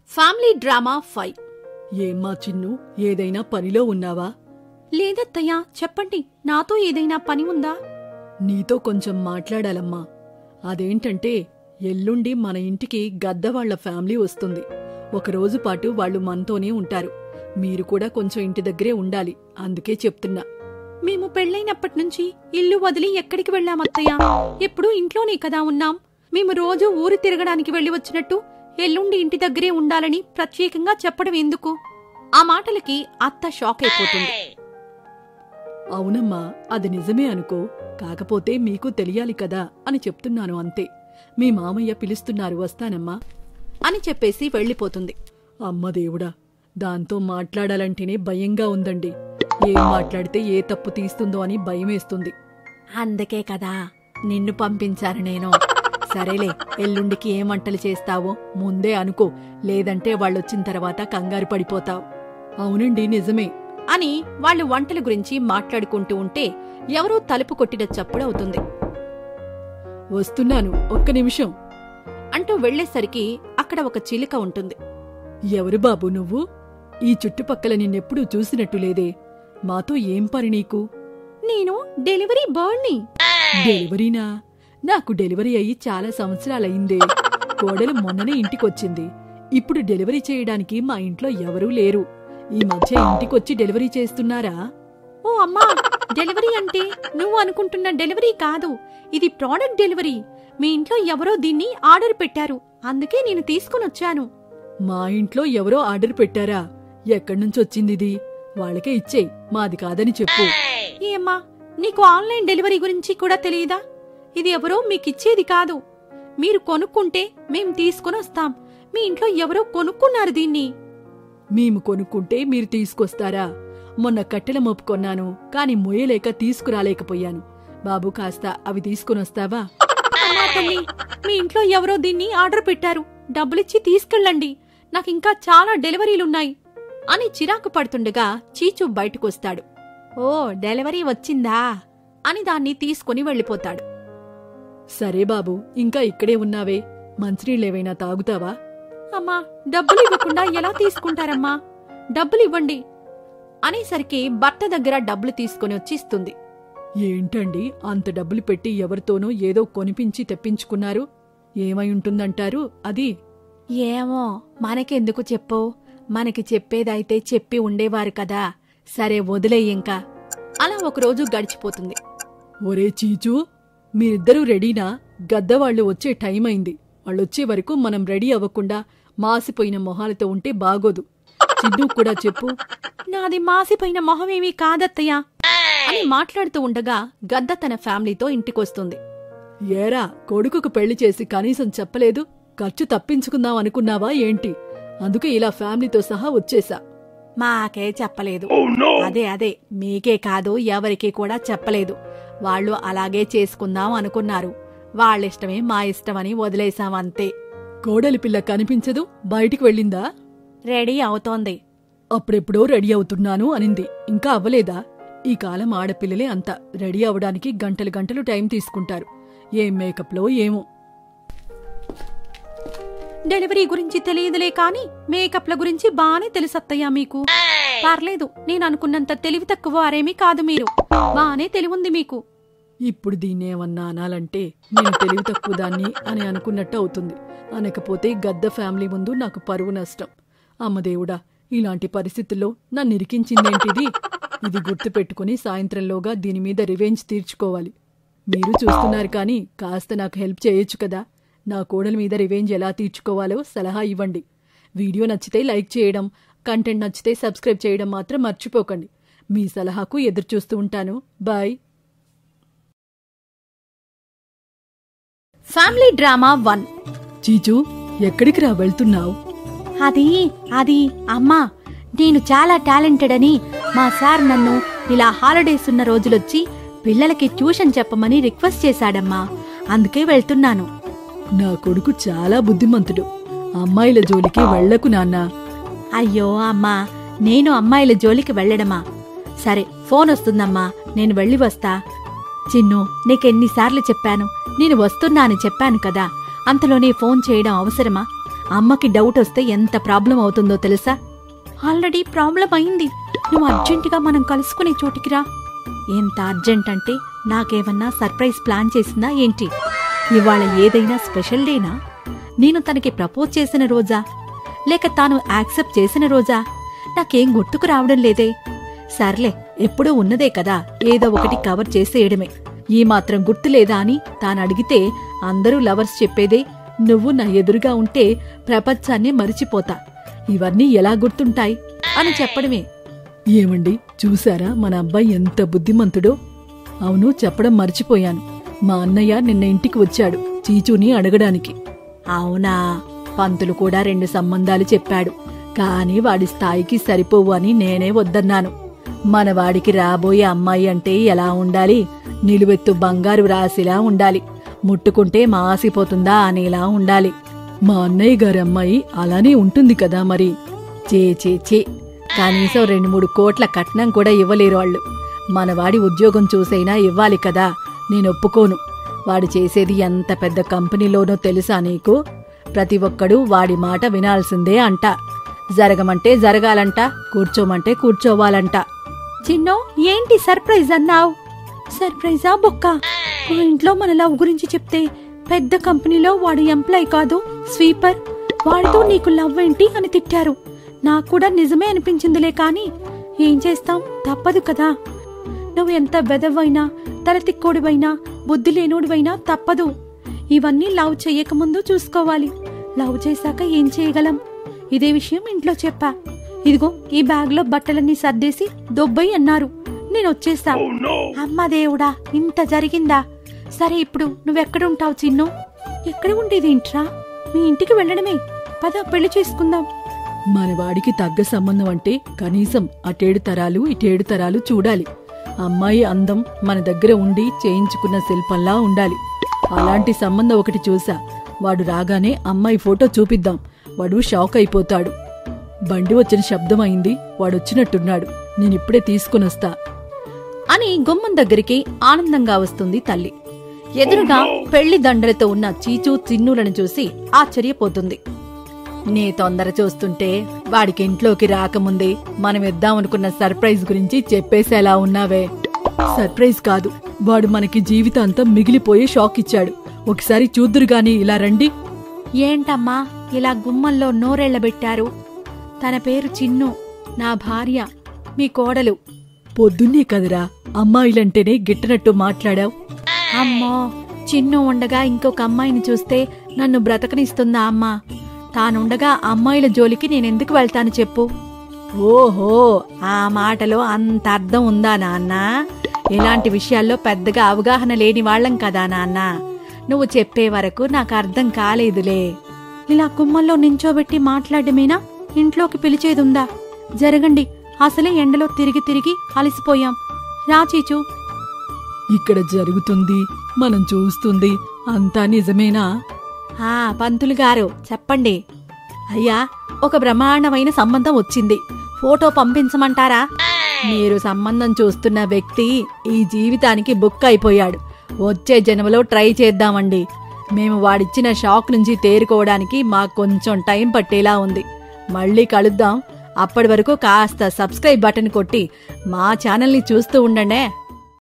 family drama five ఏమ్మా చిన్ను ఏదైనా పనిలో ఉన్నావా లేదత్తయ్యా చెప్పండి నాతో ఏదైనా పని ఉందా నీతో కొంచెం మాట్లాడాలమ్మా అదేంటంటే ఎల్లుండి మన ఇంటికి గద్దవాళ్ల ఫ్యామిలీ వస్తుంది ఒక రోజు పాటు వాళ్ళు మనతోనే ఉంటారు మీరు కూడా కొంచెం ఇంటి దగ్గరే ఉండాలి అందుకే చెప్తున్నా మేము పెళ్ళైనప్పటి నుంచి ఇల్లు వదిలి ఎక్కడికి వెళ్ళామత్తయ్యా ఎప్పుడూ ఇంట్లోనే కదా ఉన్నాం మేము రోజు ఊరు తిరగడానికి వెళ్ళి వచ్చినట్టు ఎల్లుండి ఇంటి దగ్గరే ఉండాలని ప్రత్యేకంగా చెప్పడం ఎందుకు ఆ మాటలకి అత్త షాక్ అయిపోతుంది అవునమ్మా అది నిజమే అనుకో కాకపోతే మీకు తెలియాలి కదా అని చెప్తున్నాను అంతే మీ మామయ్య పిలుస్తున్నారు వస్తానమ్మా అని చెప్పేసి వెళ్ళిపోతుంది అమ్మ దేవుడా దాంతో మాట్లాడాలంటేనే భయంగా ఉందండి ఏం మాట్లాడితే ఏ తప్పు తీస్తుందో అని భయమేస్తుంది అందుకే కదా నిన్ను పంపించాను నేను సరేలే ఎల్లుండికి ఏం వంటలు చేస్తావో ముందే అనుకో లేదంటే వాళ్ళొచ్చిన తర్వాత కంగారు పడిపోతావు అవునండి నిజమే అని వాళ్ళు వంటల గురించి మాట్లాడుకుంటూ ఉంటే ఎవరో తలుపు కొట్టిన చప్పుడు అవుతుంది వస్తున్నాను ఒక్క నిమిషం అంటూ వెళ్లేసరికి అక్కడ ఒక చిలుక ఉంటుంది ఎవరు బాబు నువ్వు ఈ చుట్టుపక్కల నిన్నెప్పుడూ చూసినట్టు లేదే మాతో ఏం పని నీకు నేను డెలివరీ బర్డ్ని డెలివరీనా నాకు డెలివరీ అయ్యి చాలా సంవత్సరాలయిందే కోడలు మొన్ననే ఇంటికొచ్చింది ఇప్పుడు డెలివరీ చేయడానికి మా ఇంట్లో ఎవరూ లేరు ఈ మధ్య ఇంటికొచ్చి డెలివరీ చేస్తున్నారా ఓ అమ్మా డెలివరీ అంటే నువ్వు అనుకుంటున్న డెలివరీ కాదు ఇది ప్రోడక్ట్ డెలివరీ మీ ఇంట్లో ఎవరో దీన్ని ఆర్డర్ పెట్టారు అందుకే నేను తీసుకునొచ్చాను మా ఇంట్లో ఎవరో ఆర్డర్ పెట్టారా ఎక్కడ్నుంచొచ్చిందిది వాళ్ళకే ఇచ్చేయ్ మాది కాదని చెప్పు ఏమ్మా నీకు ఆన్లైన్ డెలివరీ గురించి కూడా తెలియదా ఇది ఎవరో మీకిచ్చేది కాదు మీరు కొనుక్కుంటే మేం తీసుకునొస్తాం మీ ఇంట్లో ఎవరో కొనుక్కున్నారు దీన్ని మేము కొనుక్కుంటే మీరు తీసుకొస్తారా మొన్న కట్టెల మోపు కొన్నాను కాని మొయ్యలేక తీసుకురాలేకపోయాను బాబు కాస్త అవి తీసుకునొస్తావా అమ్మా తల్లి మీ ఇంట్లో ఎవరో దీన్ని ఆర్డర్ పెట్టారు డబ్బులిచ్చి తీసుకెళ్ళండి నాకింకా చాలా డెలివరీలున్నాయి అని చిరాకు పడుతుండగా చీచు బయటకొస్తాడు ఓ డెలివరీ వచ్చిందా అని దాన్ని తీసుకుని వెళ్ళిపోతాడు సరే బాబు ఇంకా ఇక్కడే ఉన్నావే మంచినీళ్ళేవైనా తాగుతావా అమ్మా డబ్బులు ఇవ్వకుండా ఎలా తీసుకుంటారమ్మా డబ్బులు ఇవ్వండి అనేసరికి భర్త దగ్గర డబ్బులు తీసుకుని వచ్చి ఇస్తుంది ఏంటండి అంత డబ్బులు పెట్టి ఎవరితోనో ఏదో కొనిపించి తెప్పించుకున్నారు ఏమై ఉంటుందంటారు అది ఏమో మనకెందుకు చెప్పు మనకి చెప్పేదైతే చెప్పి ఉండేవారు కదా సరే వదిలే ఇంకా అలా ఒకరోజు గడిచిపోతుంది ఒరే చీచూ మీరిద్దరూ రెడీనా గద్దవాళ్ళు వచ్చే టైం అయింది వాళ్ళొచ్చే వరకు మనం రెడీ అవ్వకుండా మాసిపోయిన మొహాలతో ఉంటే బాగోదు చిన్ను కూడా చెప్పు నాది మాసిపోయిన మొహమేమీ కాదత్తయ్యా అని మాట్లాడుతూ ఉండగా గద్ద తన ఫ్యామిలీతో ఇంటికొస్తుంది ఏరా కొడుకుకు పెళ్లి చేసి కనీసం చెప్పలేదు ఖర్చు తప్పించుకుందాం అనుకున్నావా ఏంటి అందుకే ఇలా ఫ్యామిలీతో సహా వచ్చేసా మాకే చెప్పలేదు అదే అదే మీకే కాదు ఎవరికీ కూడా చెప్పలేదు వాళ్ళు అలాగే చేసుకుందాం అనుకున్నారు వాళ్ళిష్టమే మా ఇష్టమని వదిలేశాం అంతే కోడలి పిల్ల కనిపించదు బయటికి వెళ్ళిందా రెడీ అవుతోంది అప్పుడెప్పుడో రెడీ అవుతున్నాను అనింది ఇంకా అవ్వలేదా ఈ కాలం ఆడపిల్లలే అంత రెడీ అవడానికి గంటలు గంటలు టైం తీసుకుంటారు ఏం మేకప్లో ఏమో డెలివరీ గురించి తెలియదులే కాని మేకప్ల గురించి బానే తెలుసత్తయ్యా మీకు పర్లేదు నేను అనుకున్నంత తెలివి తక్కువ వారేమీ కాదు మీరు బానే తెలివుంది మీకు ఇప్పుడు దీన్నేమన్నా అనాలంటే నేను తెలివి తక్కువ దాన్ని అని అనుకున్నట్టు అవుతుంది అనకపోతే గద్ద ఫ్యామిలీ ముందు నాకు పరువు నష్టం అమ్మదేవుడా ఇలాంటి పరిస్థితుల్లో నన్ను ఇరికించిందేంటిది ఇది గుర్తుపెట్టుకుని సాయంత్రంలోగా దీని మీద రివెంజ్ తీర్చుకోవాలి మీరు చూస్తున్నారు కానీ కాస్త నాకు హెల్ప్ చేయొచ్చు కదా నా కోడల మీద రివెంజ్ ఎలా తీర్చుకోవాలో సలహా ఇవ్వండి వీడియో నచ్చితే లైక్ చేయడం కంటెంట్ నచ్చితే సబ్స్క్రైబ్ చేయడం మాత్రం మర్చిపోకండి మీ సలహాకు ఎదురుచూస్తూ ఉంటాను బాయ్ ఫ్యామిలీ డ్రామా వన్ చీచూ ఎక్కడికి రా వెళ్తున్నావు అది అది అమ్మా నేను చాలా టాలెంటెడ్ అని మా సార్ నన్ను ఇలా హాలిడేస్ ఉన్న రోజులొచ్చి పిల్లలకి ట్యూషన్ చెప్పమని రిక్వెస్ట్ చేశాడమ్మా అందుకే వెళ్తున్నాను నా కొడుకు చాలా బుద్ధిమంతుడు అమ్మాయిల జోలికి వెళ్లకు నాన్నా అయ్యో అమ్మా నేను అమ్మాయిల జోలికి వెళ్ళడమా సరే ఫోన్ వస్తుందమ్మా నేను వెళ్ళి వస్తా చిన్ను నీకెన్నిసార్లు చెప్పాను నేను వస్తున్నాను చెప్పాను కదా అంతలోనే ఫోన్ చేయడం అవసరమా అమ్మకి డౌట్ వస్తే ఎంత ప్రాబ్లం అవుతుందో తెలుసా ఆల్రెడీ ప్రాబ్లం అయింది నువ్వు అర్జెంటుగా మనం కలుసుకునే చోటికి రా ఎంత అర్జెంట్ అంటే నాకేమన్నా సర్ప్రైజ్ ప్లాన్ చేసిందా ఏంటి ఇవాళ ఏదైనా స్పెషల్ డేనా నేను తనకి ప్రపోజ్ చేసిన రోజా లేక తాను యాక్సెప్ట్ చేసిన రోజా నాకేం గుర్తుకు రావడం లేదే సర్లే ఎప్పుడూ ఉన్నదే కదా ఏదో ఒకటి కవర్ చేసేయడమే ఈ మాత్రం గుర్తులేదా అని తాను అడిగితే అందరూ లవర్స్ చెప్పేదే నువ్వు నా ఎదురుగా ఉంటే ప్రపంచాన్ని మరిచిపోతా ఇవన్నీ ఎలా గుర్తుంటాయి అని చెప్పడమే ఏమండి చూసారా మన అబ్బాయి ఎంత బుద్ధిమంతుడో అవును చెప్పడం మర్చిపోయాను మా అన్నయ్య నిన్న ఇంటికి వచ్చాడు చీచూని అడగడానికి అవునా పంతులు కూడా రెండు సంబంధాలు చెప్పాడు కాని వాడి స్థాయికి సరిపోవు అని నేనే వద్దన్నాను మన వాడికి రాబోయే అమ్మాయి అంటే ఎలా ఉండాలి నిలువెత్తు బంగారు రాశిలా ఉండాలి ముట్టుకుంటే మాసిపోతుందా అనేలా ఉండాలి మా అన్నయ్య గారి అమ్మాయి అలానే ఉంటుంది కదా మరి చే చే చే కనీసం రెండు మూడు కోట్ల కట్నం కూడా ఇవ్వలేరు వాళ్ళు మన వాడి ఉద్యోగం చూసైనా ఇవ్వాలి కదా నేను ఒప్పుకోను వాడు చేసేది ఎంత పెద్ద కంపెనీలోనో తెలుసా నీకు ప్రతి ఒక్కడూ వాడి మాట వినాల్సిందే అంట జరగమంటే జరగాలంట కూర్చోమంటే కూర్చోవాలంట చిన్నో ఏంటి సర్ప్రైజ్ అన్నావు సర్ప్రైజా బొక్క మా ఇంట్లో మన లవ్ గురించి చెప్తే పెద్ద కంపెనీలో వాడు ఎంప్లాయ్ కాదు స్వీపర్ వాడితో నీకు లవ్ ఏంటి అని తిట్టారు నాకు కూడా నిజమే అనిపించిందిలే కాని ఏం చేస్తాం తప్పదు కదా నువ్వు ఎంత బెదవైనా తలతిక్కోడివైనా బుద్ధి లేనోడివైనా తప్పదు ఇవన్నీ లవ్ చెయ్యకముందు చూసుకోవాలి లవ్ చేశాక ఏం చేయగలం ఇదే విషయం ఇంట్లో చెప్పా ఇదిగో ఈ బ్యాగ్లో బట్టలన్నీ సర్దేసి దొబ్బై అన్నారు నేను వచ్చేసా అమ్మ దేవుడా ఇంత జరిగిందా సరే ఇప్పుడు నువ్వెక్కడుంటావు చిన్ను ఎక్కడ ఉండేదేంట్రా మీ ఇంటికి వెళ్ళడమే పద పెళ్లి చేసుకుందాం మన వాడికి తగ్గ సంబంధం అంటే కనీసం అటేడు తరాలు ఇటేడు తరాలు చూడాలి అమ్మాయి అందం మన దగ్గర ఉండి చేయించుకున్న శిల్పంలా ఉండాలి అలాంటి సంబంధం ఒకటి చూసా వాడు రాగానే అమ్మాయి ఫోటో చూపిద్దాం వాడు షాక్ అయిపోతాడు బండి వచ్చిన శబ్దం అయింది వాడొచ్చినట్టున్నాడు నేనిప్పుడే తీసుకునొస్తా అని గుమ్మం దగ్గరికి ఆనందంగా వస్తుంది తల్లి ఎదురుగా పెళ్లి దండలతో ఉన్న చీచూ చిన్నులను చూసి ఆశ్చర్యపోతుంది నీ తొందర చూస్తుంటే వాడికి ఇంట్లోకి రాకముందే మనం ఇద్దామనుకున్న సర్ప్రైజ్ గురించి చెప్పేసేలా ఉన్నావే సర్ప్రైజ్ కాదు వాడు మనకి జీవితాంతం మిగిలిపోయే షాక్ ఇచ్చాడు ఒకసారి చూద్దురు గాని ఇలా రండి ఏంటమ్మా ఇలా గుమ్మంలో నోరెళ్లబెట్టారు తన పేరు చిన్ను నా భార్య మీ కోడలు పొద్దున్నే కదరా అమ్మాయిలంటేనే గిట్టనట్టు మాట్లాడావు అమ్మో చిన్ను ఉండగా ఇంకొక అమ్మాయిని చూస్తే నన్ను బ్రతకనిస్తుందా అమ్మా తానుండగా అమ్మాయిల జోలికి నేనెందుకు వెళ్తాను చెప్పు ఓహో ఆ మాటలో అంత అర్థం ఉందా నాన్న ఇలాంటి విషయాల్లో పెద్దగా అవగాహన లేని వాళ్ళం కదా నాన్న నువ్వు చెప్పే వరకు నాకు అర్థం కాలేదులే ఇలా కుమ్మల్లో నించోబెట్టి మాట్లాడమేనా ఇంట్లోకి పిలిచేదుందా జరగండి అసలే ఎండలో తిరిగి తిరిగి అలసిపోయాం రాచీచు ఇక్కడ జరుగుతుంది మనం చూస్తుంది అంతా నిజమేనా ఆ పంతులు గారు చెప్పండి అయ్యా ఒక బ్రహ్మాండమైన సంబంధం వచ్చింది ఫోటో పంపించమంటారా మీరు సంబంధం చూస్తున్న వ్యక్తి ఈ జీవితానికి బుక్ అయిపోయాడు వచ్చే జన్మలో ట్రై చేద్దామండి మేము వాడిచ్చిన షాక్ నుంచి తేరుకోవడానికి మాకు కొంచెం టైం పట్టేలా ఉంది మళ్ళీ కలుద్దాం అప్పటి వరకు కాస్త సబ్స్క్రైబ్ బటన్ కొట్టి మా ఛానల్ని చూస్తూ ఉండండి